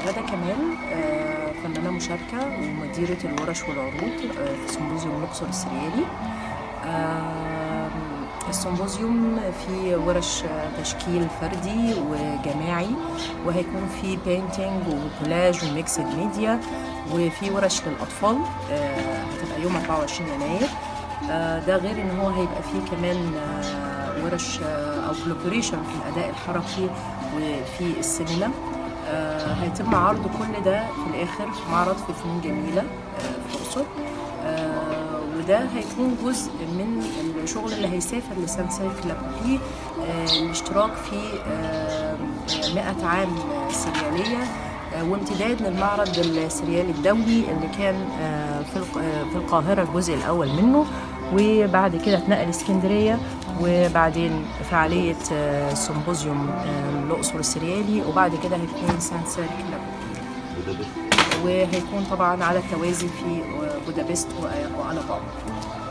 غدا كمال آه، فنانة مشاركة ومديرة الورش والعروض آه، في سيمبوزيوم الأقصر السريالي آم، السيمبوزيوم فيه ورش آه، تشكيل فردي وجماعي وهيكون فيه بينتينج وكولاج وميكسد ميديا وفي ورش للأطفال آه، هتبقى يوم 24 يناير آه، ده غير ان هو هيبقى فيه كمان آه، ورش آه، او كولابوريشن في الاداء الحركي وفي السينما آه، هيتم عرض كل ده في الاخر في معرض في فنون جميله آه، في الاقصر آه، وده هيكون جزء من الشغل اللي هيسافر لسانساي كلاب في آه، الاشتراك في آه، 100 عام سرياليه آه، وامتداد للمعرض السريالي الدولي اللي كان آه، في الق- آه، في القاهرة الجزء الأول منه وبعد كده اتنقل اسكندرية وبعدين فعالية آه، سيمبوزيوم آه، الأقصر السريالي وبعد كده هيكون سانسير كلاب وهيكون طبعا على التوازي في آه، بودابست وآ- وألاباما